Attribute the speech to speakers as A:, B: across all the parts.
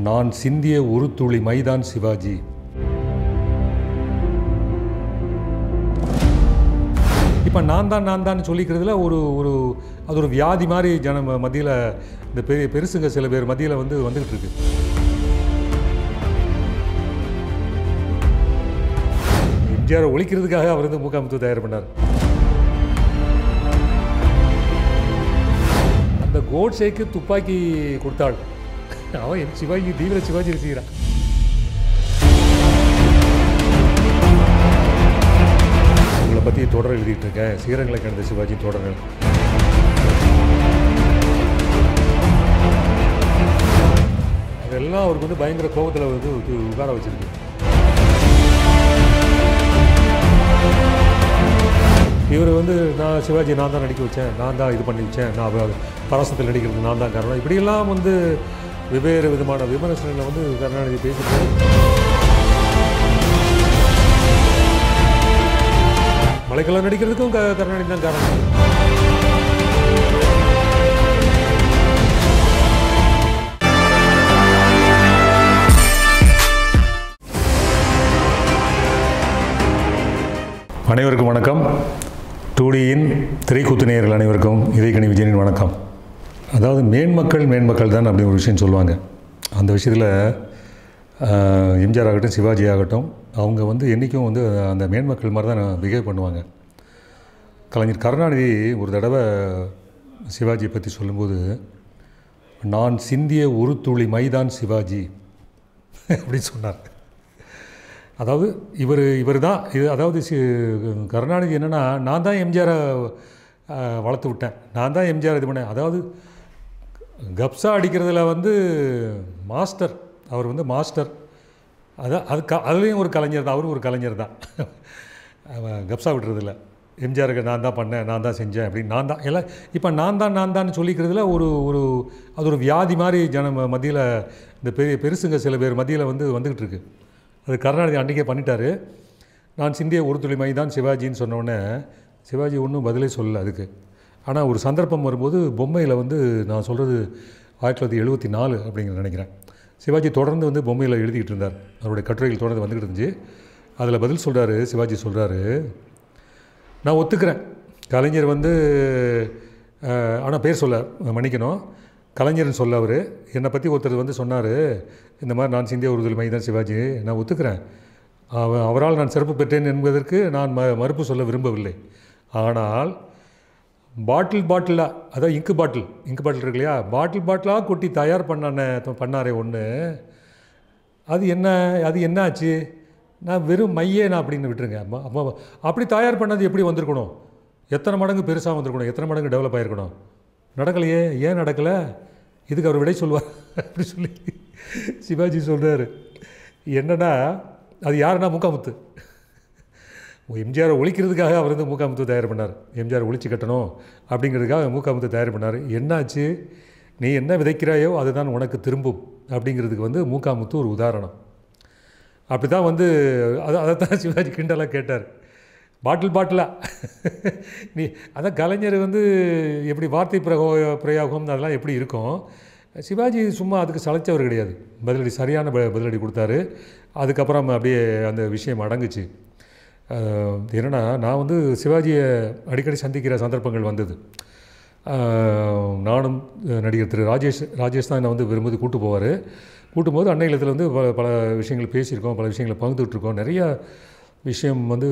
A: நான் சிந்திய ஒரு துளி மைதான் சிவாஜி இப்போ நான் தான் நான் தான் சொல்லிக்கிறதுல ஒரு ஒரு அது ஒரு வியாதி மாதிரி ஜன மத்தியில் இந்த பெரிய பெருசுங்க சில பேர் மத்தியில் வந்து வந்துகிட்டு இருக்கு எம்ஜிஆர் ஒழிக்கிறதுக்காக அவர் வந்து மூக்காமுத்து தயார் பண்ணார் அந்த கோட்ஸேக்கு துப்பாக்கி கொடுத்தாள் அவன் என் சிவாஜி தீவிர சிவாஜி ரசிக்கிறான் உங்களை பற்றி தொடர் எழுதிட்டு இருக்கேன் சீரங்களை கண்ட சிவாஜி தொடர்கள் அதெல்லாம் அவருக்கு வந்து பயங்கர கோபத்தில் வந்து உ- உட்கார வச்சிருக்கு இவர் வந்து நான் சிவாஜி நான் தான் நடிக்க வச்சேன் நான் தான் இது பண்ணி வச்சேன் நான் அவ- பரசத்தில் நடிக்கிறது நான் தான் காரணம் இப்படியெல்லாம் வந்து வெவ்வேறு விதமான விமர்சனங்களை வந்து கருணாநிதி பேசிட்டு மலைக்கெல்லாம் நடிக்கிறதுக்கும் க கருணாநிதி தான் காரணம் அனைவருக்கும் வணக்கம் டூடியின் திரைக்கூத்து நேயர்கள் அனைவருக்கும் இதயக்கணி விஜயனின் வணக்கம் அதாவது மேன்மக்கள் மேன்மக்கள் தான் அப்படி ஒரு விஷயம் சொல்லுவாங்க அந்த விஷயத்தில் எம்ஜிஆர் ஆகட்டும் சிவாஜி ஆகட்டும் அவங்க வந்து என்றைக்கும் வந்து அந்த மேன்மக்கள் மாதிரி தான் பிஹேவ் பண்ணுவாங்க கலைஞர் கருணாநிதி ஒரு தடவை சிவாஜியை பற்றி சொல்லும்போது நான் சிந்திய ஒரு துளி மைதான் சிவாஜி அப்படின்னு சொன்னார் அதாவது இவர் இவர் தான் இது அதாவது சி கருணாநிதி என்னென்னா நான் தான் எம்ஜிஆரை வளர்த்து விட்டேன் நான் தான் எம்ஜிஆர் இது பண்ணேன் அதாவது கப்ஸா அடிக்கிறதுல வந்து மாஸ்டர் அவர் வந்து மாஸ்டர் அதான் அது க அதுலேயும் ஒரு கலைஞர் தான் அவரும் ஒரு கலைஞர் தான் அவன் கப்ஸா விட்டுறதில்ல எம்ஜிஆருக்கு நான் தான் பண்ணேன் நான் தான் செஞ்சேன் அப்படின்னு நான் தான் எல்லாம் இப்போ நான் தான் நான் தான் சொல்லிக்கிறதுல ஒரு ஒரு அது ஒரு வியாதி மாதிரி ஜன மத்தியில் இந்த பெரிய பெருசுங்க சில பேர் மத்தியில் வந்து வந்துக்கிட்டு இருக்கு அது கருணாநிதி அன்றைக்கே பண்ணிட்டாரு நான் சிந்திய ஒரு துளி மை தான் சிவாஜின்னு சொன்ன உடனே சிவாஜி ஒன்றும் பதிலே சொல்லல அதுக்கு ஆனால் ஒரு சந்தர்ப்பம் வரும்போது பொம்மையில் வந்து நான் சொல்கிறது ஆயிரத்தி தொள்ளாயிரத்தி எழுபத்தி நாலு அப்படிங்கிற நினைக்கிறேன் சிவாஜி தொடர்ந்து வந்து பொம்மையில் எழுதிக்கிட்டு இருந்தார் அவருடைய கட்டுரைகள் தொடர்ந்து வந்துக்கிட்டு இருந்துச்சு அதில் பதில் சொல்கிறாரு சிவாஜி சொல்கிறாரு நான் ஒத்துக்கிறேன் கலைஞர் வந்து ஆனால் பேர் சொல்ல மன்னிக்கணும் கலைஞர்னு சொல்ல அவர் என்னை பற்றி ஒருத்தர் வந்து சொன்னார் இந்த மாதிரி நான் சிந்திய ஒரு மை தான் சிவாஜி நான் ஒத்துக்கிறேன் அவ அவரால் நான் சிறப்பு பெற்றேன் என்பதற்கு நான் ம மறுப்பு சொல்ல விரும்பவில்லை ஆனால் பாட்டில் பாட்டிலாக அதாவது இங்கு பாட்டில் இங்கு பாட்டில் இருக்கு இல்லையா பாட்டில் பாட்டிலாக கொட்டி தயார் பண்ணானே பண்ணாரே ஒன்று அது என்ன அது என்ன ஆச்சு நான் வெறும் மையே நான் அப்படின்னு விட்டுருங்க அம்மா அம்மா அப்படி தயார் பண்ணது எப்படி வந்திருக்கணும் எத்தனை மடங்கு பெருசாக வந்திருக்கணும் எத்தனை மடங்கு டெவலப் ஆகிருக்கணும் நடக்கலையே ஏன் நடக்கலை இதுக்கு அவர் விடை சொல்லுவார் அப்படி சொல்லி சிவாஜி சொல்கிறாரு என்னன்னா அது யாருன்னா முக்காமுத்து எம்ஜிஆரை ஒழிக்கிறதுக்காக அவர் வந்து மூக்காமுத்து தயார் பண்ணார் எம்ஜிஆர் ஒழிச்சு கட்டணும் அப்படிங்கிறதுக்காக மூக்காமுத்து தயார் பண்ணார் என்னாச்சு நீ என்ன விதைக்கிறாயோ அதுதான் உனக்கு திரும்பும் அப்படிங்கிறதுக்கு வந்து மூக்காமுத்து ஒரு உதாரணம் அப்படி தான் வந்து அதை அதை தான் சிவாஜி கிண்டலாக கேட்டார் பாட்டில் பாட்டிலாக நீ அதான் கலைஞர் வந்து எப்படி வார்த்தை பிரகோ பிரயோகம் அதெல்லாம் எப்படி இருக்கும் சிவாஜி சும்மா அதுக்கு சளைச்சவர் கிடையாது பதிலடி சரியான ப- பதிலடி கொடுத்தாரு அதுக்கப்புறம் அப்படியே அந்த விஷயம் அடங்குச்சு அஹ், என்னன்னா நான் வந்து சிவாஜியை அடிக்கடி சந்திக்கிற சந்தர்ப்பங்கள் வந்தது அஹ், நானும் அஹ், நடிகர் திரு ராஜேஷ் ராஜேஷ் தான் என்னை வந்து விரும்பி கூட்டு போவார் கூட்டும் போது அன்னை இல்லத்தில் வந்து பல பல விஷயங்கள் பேசியிருக்கோம் பல விஷயங்களை பகிர்ந்துட்டு இருக்கோம் நிறைய விஷயம் வந்து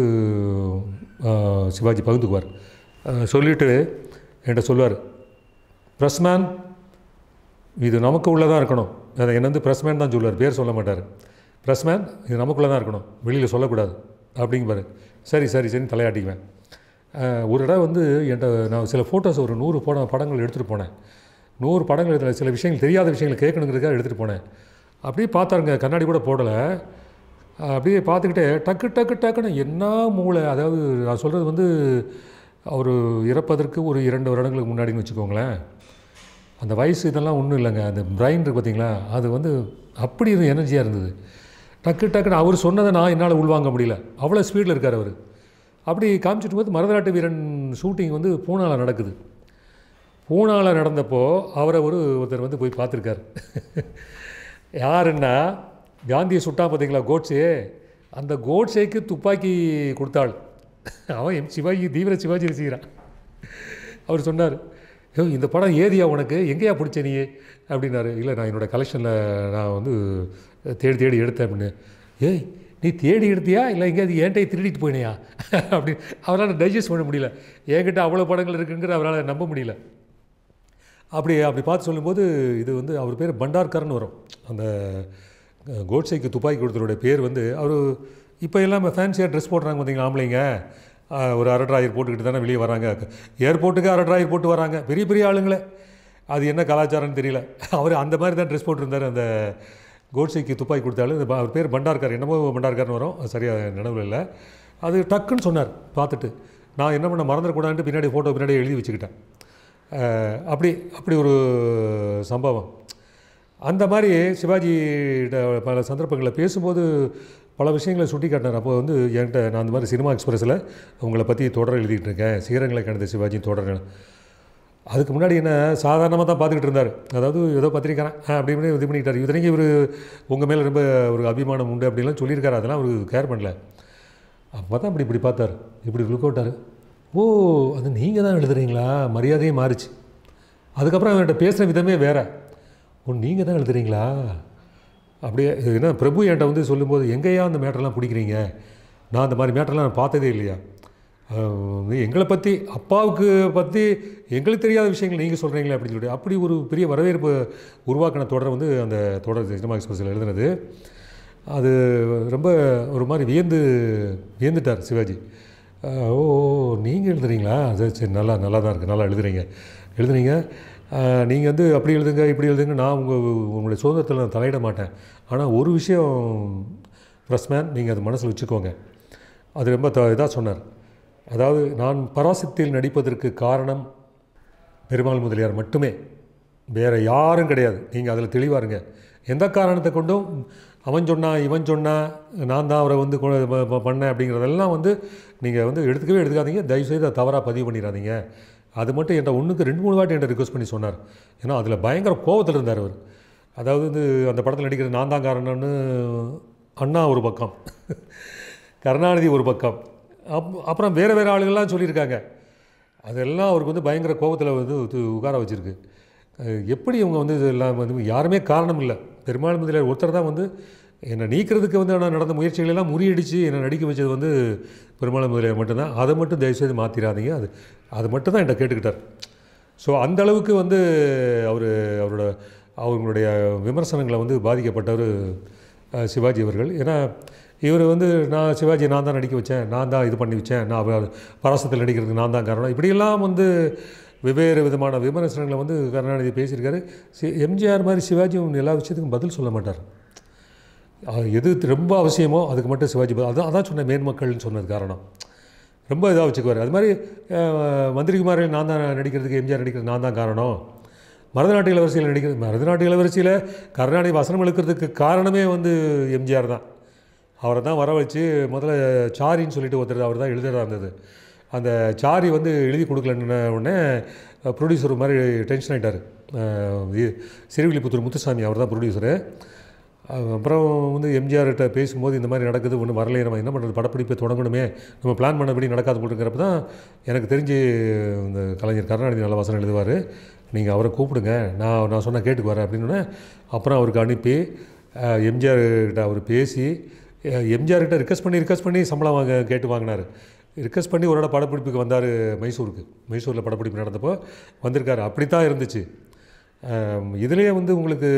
A: அஹ், சிவாஜி பகிர்ந்துக்குவார் அஹ், சொல்லிட்டு என்கிட்ட சொல்லுவார் ப்ரெஸ்மேன் இது நமக்கு உள்ளதாக இருக்கணும் அதை என்ன வந்து ப்ரெஸ்மேன் தான் சொல்லுவார் பேர் சொல்ல மாட்டார் ப்ரெஸ்மேன் இது நமக்குள்ளே தான் இருக்கணும் வெளியில் சொல்லக்கூடாது அப்படிங்குவார் சரி சரி சரி தலையாட்டிக்குவேன் அஹ், ஒரு இடம் வந்து என்கிட்ட நான் சில ஃபோட்டோஸ் ஒரு நூறு படம் படங்கள் எடுத்துகிட்டு போனேன் நூறு படங்கள் இதில் சில விஷயங்கள் தெரியாத விஷயங்கள் கேட்கணுங்கிறதுக்காக எடுத்துகிட்டு போனேன் அப்படியே பார்த்தாருங்க கண்ணாடி கூட போடலை அப்படியே பார்த்துக்கிட்டே டக்கு டக்கு டக்குன்னு என்ன மூளை அதாவது நான் சொல்கிறது வந்து அவர் இறப்பதற்கு ஒரு இரண்டு வருடங்களுக்கு முன்னாடின்னு வச்சுக்கோங்களேன் அந்த வயசு இதெல்லாம் ஒன்றும் இல்லைங்க அந்த பிரைன் இருக்குது பார்த்தீங்களா அது வந்து அப்படி இது எனர்ஜியாக இருந்தது டக்கு டக்குன்னு அவர் சொன்னதை நான் என்னால் உள்வாங்க முடியல அவ்வளோ ஸ்பீடில் இருக்கார் அவர் அப்படி காமிச்சிட்டு போது மரதநாட்டு வீரன் ஷூட்டிங் வந்து பூனாவில் நடக்குது பூனாவில் நடந்தப்போ அவரை ஒரு ஒருத்தர் வந்து போய் பார்த்துருக்காரு யாருன்னா காந்தியை சுட்டா பார்த்தீங்களா கோட்ஸே அந்த கோட்ஸேக்கு துப்பாக்கி கொடுத்தாள் அவன் எம் சிவாஜி தீவிர சிவாஜி ரசிக்கிறான் அவர் சொன்னார் ஐயோ இந்த படம் ஏதியா உனக்கு எங்கேயா பிடிச்ச நீ அப்படின்னாரு இல்லை நான் என்னோடய கலெக்ஷனில் நான் வந்து தேடி தேடி எடுத்தேன் அப்படின்னு ஏய் நீ தேடி எடுத்தியா இல்லை எங்கேயாவது என்கிட்ட திருடிட்டு போயினியா அப்படி அவரால் டைஜஸ்ட் பண்ண முடியல என்கிட்ட அவ்வளோ படங்கள் இருக்குங்கிற அவரால் நம்ப முடியல அப்படி அப்படி பார்த்து சொல்லும்போது இது வந்து அவர் பேர் பண்டார்கர்னு வரும் அந்த அஹ், கோட்சேக்கு துப்பாக்கி கொடுத்தவருடைய பேர் வந்து அவர் இப்போ எல்லாம் ஃபேன்சியாக ட்ரெஸ் போடுறாங்க பார்த்தீங்களா ஆம்பளைங்க அஹ், ஒரு அரை ட்ராயர் போட்டுக்கிட்டு தானே வெளியே வராங்க ஏர்போர்ட்டுக்கு அரை ட்ராயர் போட்டு வராங்க பெரிய பெரிய ஆளுங்களே அது என்ன கலாச்சாரம்னு தெரியல அவர் அந்த மாதிரி தான் ட்ரெஸ் போட்டிருந்தார் அந்த கோட்சேக்கு துப்பாக்கி கொடுத்தாலும் இந்த ப- அவர் பேர் பண்டார்கர் என்னமோ பண்டார்கர்னு வரும் அது சரியாக நினைவில் இல்லை அது டக்குன்னு சொன்னார் பார்த்துட்டு நான் என்ன பண்ண மறந்துடக்கூடாதுன்ட்டு பின்னாடி ஃபோட்டோ பின்னாடி எழுதி வச்சுக்கிட்டேன் அஹ் அப்படி அப்படி ஒரு சம்பவம் அந்த மாதிரி சிவாஜி பல சந்தர்ப்பங்களில் பேசும்போது பல விஷயங்களை சுட்டி காட்டினார் அப்போ வந்து என்கிட்ட நான் அந்த மாதிரி சினிமா எக்ஸ்பிரஸில் உங்களை பற்றி தொடர் எழுதிட்டு இருக்கேன் சீரங்களை கணித சிவாஜி தொடர் அதுக்கு முன்னாடி என்ன சாதாரணமாக தான் பார்த்துக்கிட்டு இருந்தார் அதாவது ஏதோ பத்திரிக்கிறேன் அப்படி இப்படி இது பண்ணிக்கிட்டார் இத்தனைக்கு இவர் உங்கள் மேலே ரொம்ப ஒரு அபிமானம் உண்டு அப்படிலாம் சொல்லியிருக்காரு அதெல்லாம் அவர் கேர் பண்ணல அப்போ தான் இப்படி இப்படி பார்த்தார் இப்படி லுக் அவுட்டார் ஓ அது நீங்கள் தான் எழுதுறீங்களா மரியாதையே மாறுச்சு அதுக்கப்புறம் அவன்கிட்ட பேசுகிற விதமே வேறு ஓ நீங்கள் தான் எழுதுறீங்களா அப்படியே இது என்ன பிரபு என்கிட்ட வந்து சொல்லும்போது எங்கேயா அந்த மேட்டர்லாம் பிடிக்கிறீங்க நான் அந்த மாதிரி மேட்டர்லாம் நான் பார்த்ததே இல்லையா அஹ் எங்களை பற்றி அப்பாவுக்கு பற்றி எங்களுக்கு தெரியாத விஷயங்கள் நீங்கள் சொல்கிறீங்களே அப்படின்னு சொல்லிட்டு அப்படி ஒரு பெரிய வரவேற்பு உருவாக்கின தொடர் வந்து அந்த தொடர் சினிமா எக்ஸ்பிரஸில் எழுதுனது அது ரொம்ப ஒரு மாதிரி வியந்து வியந்துட்டார் சிவாஜி அஹ் ஓ நீங்கள் எழுதுறீங்களா அது சரி நல்லா நல்லா தான் இருக்குது நல்லா எழுதுறீங்க எழுதுறீங்க நீங்கள் வந்து அப்படி எழுதுங்க இப்படி எழுதுங்க நான் உங்கள் உங்களுடைய சுதந்திரத்தில் நான் தலையிட மாட்டேன் ஆனால் ஒரு விஷயம் ப்ரெஸ்மேன் நீங்கள் அது மனசில் வச்சுக்கோங்க அது ரொம்ப த இதாக சொன்னார் அதாவது நான் பராசக்தியில் நடிப்பதற்கு காரணம் பெருமாள் முதலியார் மட்டுமே வேறு யாரும் கிடையாது நீங்கள் அதில் தெளிவாருங்க எந்த காரணத்தை கொண்டும் அவன் சொன்னான் இவன் சொன்னான் நான் தான் அவரை வந்து கொ- ப- ப- பண்ணேன் அப்படிங்கிறதெல்லாம் வந்து நீங்கள் வந்து எடுத்துக்கவே எடுத்துக்காதீங்க தயவுசெய்து அதை தவறாக பதிவு பண்ணிடாதீங்க அது மட்டும் என்கிட்ட ஒன்றுக்கு ரெண்டு மூணு வாட்டி என்கிட்ட ரிக்வஸ்ட் பண்ணி சொன்னார் ஏன்னா அதில் பயங்கர கோபத்தில் இருந்தார் அவர் அதாவது வந்து அந்த படத்தில் நடிக்கிறது நான் தான் காரணம்னு அண்ணா ஒரு பக்கம் கருணாநிதி ஒரு பக்கம் அப் அப்புறம் வேறு வேறு ஆளுங்கள்லாம் சொல்லியிருக்காங்க அதெல்லாம் அவருக்கு வந்து பயங்கர கோபத்தில் வந்து இது உட்கார வச்சுருக்கு அஹ் எப்படி இவங்க வந்து இதெல்லாம் வந்து யாருமே காரணம் இல்லை பெருமாள் முதலியார் ஒருத்தர் தான் வந்து என்னை நீக்கிறதுக்கு வந்து நான் நடந்த முயற்சிகள் எல்லாம் முறியடித்து என்னை நடிக்க வச்சது வந்து பெருமாள் முதலியார் மட்டும்தான் அதை மட்டும் தயவுசெய்து மாற்றிடாதீங்க அது அது மட்டும் தான் என்கிட்ட கேட்டுக்கிட்டார் ஸோ அந்த அளவுக்கு வந்து அவர் அவரோட அவங்களுடைய விமர்சனங்களை வந்து பாதிக்கப்பட்டவர் அஹ், சிவாஜி அவர்கள் ஏன்னா இவர் வந்து நான் சிவாஜி நான் தான் நடிக்க வச்சேன் நான் தான் இது பண்ணி வச்சேன் நான் அவர் பராசத்தில் நடிக்கிறதுக்கு நான் தான் காரணம் இப்படியெல்லாம் வந்து வெவ்வேறு விதமான விமர்சனங்களை வந்து கருணாநிதி பேசியிருக்காரு சி எம்ஜிஆர் மாதிரி சிவாஜியும் எல்லா விஷயத்துக்கும் பதில் சொல்ல மாட்டார் அஹ், எது ரொம்ப அவசியமோ அதுக்கு மட்டும் சிவாஜி பதில் அதான் அதான் சொன்னேன் மேன்மக்கள்னு சொன்னது காரணம் ரொம்ப இதாக வச்சுக்குவார் அது மாதிரி அஹ், மந்திரிகுமாரில் நான் தான் நடிக்கிறதுக்கு எம்ஜிஆர் நடிக்கிறது நான் தான் காரணம் மருதநாட்டு இளவரசியில் நடிக்கிறது மருதநாட்டு இளவரசியில் கருணாநிதி வசனம் எழுக்கிறதுக்கு காரணமே வந்து எம்ஜிஆர் தான் அவரை தான் வர வச்சு முதல்ல சாரின்னு சொல்லிட்டு ஒருத்தர் அவர் தான் எழுதுறதா இருந்தது அந்த சாரி வந்து எழுதி கொடுக்கலன்னு உடனே ப்ரொடியூசர் மாதிரி டென்ஷன் ஆகிட்டார் சிறுவில்லிபுத்தூர் முத்துசாமி அவர் தான் ப்ரொடியூசரு அப்புறம் வந்து எம்ஜிஆர்கிட்ட பேசும்போது இந்த மாதிரி நடக்குது ஒன்றும் வரலையே நம்ம என்ன பண்ணுறது படப்பிடிப்பை தொடங்கணுமே நம்ம பிளான் பண்ணபடி நடக்காது போட்டுங்கிறப்ப தான் எனக்கு தெரிஞ்சு இந்த கலைஞர் கருணாநிதி நல்ல வசனம் எழுதுவார் நீங்கள் அவரை கூப்பிடுங்க நான் நான் சொன்ன கேட்டுக்கு வரேன் அப்படின்னு அப்புறம் அவருக்கு அனுப்பி அஹ், எம்ஜிஆர் கிட்ட அவர் பேசி அஹ், எம்ஜிஆர் கிட்ட ரிக்வஸ்ட் பண்ணி ரிக்வஸ்ட் பண்ணி சம்பளம் வாங்க கேட்டு வாங்கினார் ரிக்வஸ்ட் பண்ணி ஒரு இடம் படப்பிடிப்புக்கு வந்தார் மைசூருக்கு மைசூரில் படப்பிடிப்பு நடந்தப்போ வந்திருக்காரு அப்படி தான் இருந்துச்சு அஹ், இதுலேயே வந்து உங்களுக்கு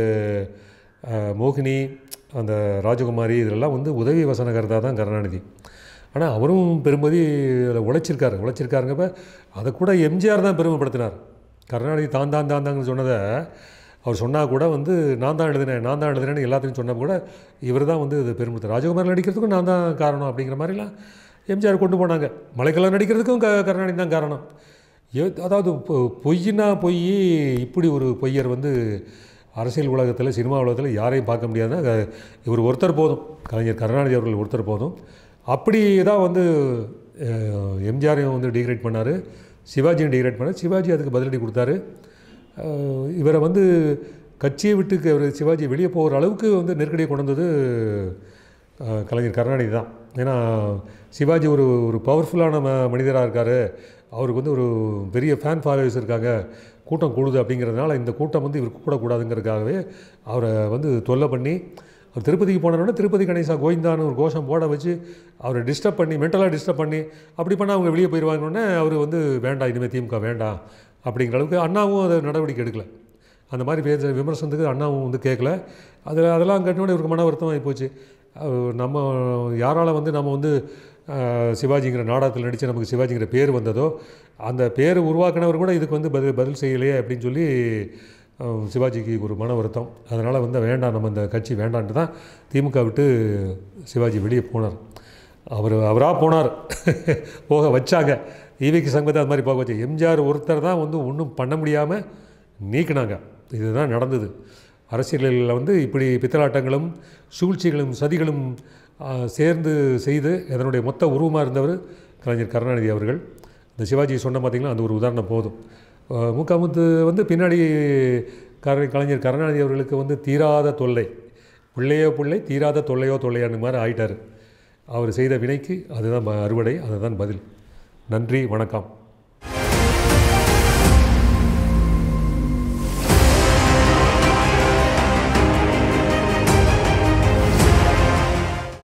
A: அஹ், மோகினி அந்த ராஜகுமாரி இதெல்லாம் வந்து உதவி வசனகர்த்தா தான் கருணாநிதி ஆனால் அவரும் பெரும்பதி அதில் உழைச்சிருக்காரு உழைச்சிருக்காருங்கப்ப அதை கூட எம்ஜிஆர் தான் பெருமைப்படுத்தினார் கருணாநிதி தான் தான் தான் தாங்கன்னு சொன்னதை அவர் சொன்னால் கூட வந்து நான் தான் எழுதினேன் நான் தான் எழுதினேன்னு எல்லாத்தையும் சொன்னால் கூட இவர் தான் வந்து இது பெருமைப்படுத்த ராஜகுமார் நடிக்கிறதுக்கும் நான் தான் காரணம் அப்படிங்கிற மாதிரிலாம் எம்ஜிஆர் கொண்டு போனாங்க மலைக்கெல்லாம் நடிக்கிறதுக்கும் க கருணாநிதி தான் காரணம் எ- அதாவது பொ- பொய்னா பொய் இப்படி ஒரு பொய்யர் வந்து அரசியல் உலகத்தில் சினிமா உலகத்தில் யாரையும் பார்க்க முடியாதுன்னா க- இவர் ஒருத்தர் போதும் கலைஞர் கருணாநிதி அவர்கள் ஒருத்தர் போதும் அப்படி தான் வந்து அஹ், எம்ஜிஆரையும் வந்து டிகிரேட் பண்ணார் சிவாஜியும் டிகிரேட் பண்ணார் சிவாஜி அதுக்கு பதிலடி கொடுத்தாரு அஹ், இவரை வந்து கட்சியை விட்டு அவர் சிவாஜி வெளியே போகிற அளவுக்கு வந்து நெருக்கடியை கொண்டு வந்தது அஹ், கலைஞர் கருணாநிதி தான் ஏன்னா சிவாஜி ஒரு ஒரு பவர்ஃபுல்லான ம மனிதராக இருக்கார் அவருக்கு வந்து ஒரு பெரிய ஃபேன் ஃபாலோவர்ஸ் இருக்காங்க கூட்டம் கூடுது அப்படிங்கிறதுனால இந்த கூட்டம் வந்து இவர் கூடக்கூடாதுங்கிறதுக்காகவே அவரை வந்து தொல்லை பண்ணி அவர் திருப்பதிக்கு போனோடனே திருப்பதி கணேசா கோவிந்தான்னு ஒரு கோஷம் போட வச்சு அவரை டிஸ்டர்ப் பண்ணி மென்டலாக டிஸ்டர்ப் பண்ணி அப்படி பண்ணால் அவங்க வெளியே போயிடுவாங்கன்னொடனே அவர் வந்து வேண்டாம் இனிமேல் திமுக வேண்டாம் அப்படிங்கிற அளவுக்கு அண்ணாவும் அதை நடவடிக்கை எடுக்கல அந்த மாதிரி பேச விமர்சனத்துக்கு அண்ணாவும் வந்து கேட்கல அதில் அதெல்லாம் கட்டினோட இவருக்கு மன வருத்தம் ஆகி போச்சு அஹ் நம்ம யாரால் வந்து நம்ம வந்து அஹ், சிவாஜிங்கிற நாடகத்தில் நடித்து நமக்கு சிவாஜிங்கிற பேர் வந்ததோ அந்த பேர் உருவாக்கினவர் கூட இதுக்கு வந்து பதில் பதில் செய்யலையே அப்படின்னு சொல்லி அஹ், சிவாஜிக்கு ஒரு மன வருத்தம் அதனால் வந்து வேண்டாம் நம்ம இந்த கட்சி வேண்டான்ட்டு தான் திமுக விட்டு சிவாஜி வெளியே போனார் அவர் அவராக போனார் போக வச்சாங்க ஈவிக்கு சங்கத்தை அது மாதிரி போக வச்சு எம்ஜிஆர் ஒருத்தர் தான் வந்து ஒன்றும் பண்ண முடியாமல் நீக்கினாங்க இதுதான் நடந்தது அரசியலில் வந்து இப்படி பித்தலாட்டங்களும் சூழ்ச்சிகளும் சதிகளும் ஆ, சேர்ந்து செய்து அதனுடைய மொத்த உருவமாக இருந்தவர் கலைஞர் கருணாநிதி அவர்கள் இந்த சிவாஜி சொன்ன பார்த்தீங்களா அந்த ஒரு உதாரணம் போதும் ஆ, முக்காமுத்து வந்து பின்னாடி கரை கலைஞர் கருணாநிதி அவர்களுக்கு வந்து தீராத தொல்லை பிள்ளையோ பிள்ளை தீராத தொல்லையோ தொல்லையான்னு மாதிரி ஆயிட்டார் அவர் செய்த வினைக்கு அதுதான் ப- அறுவடை அதுதான் பதில் நன்றி வணக்கம்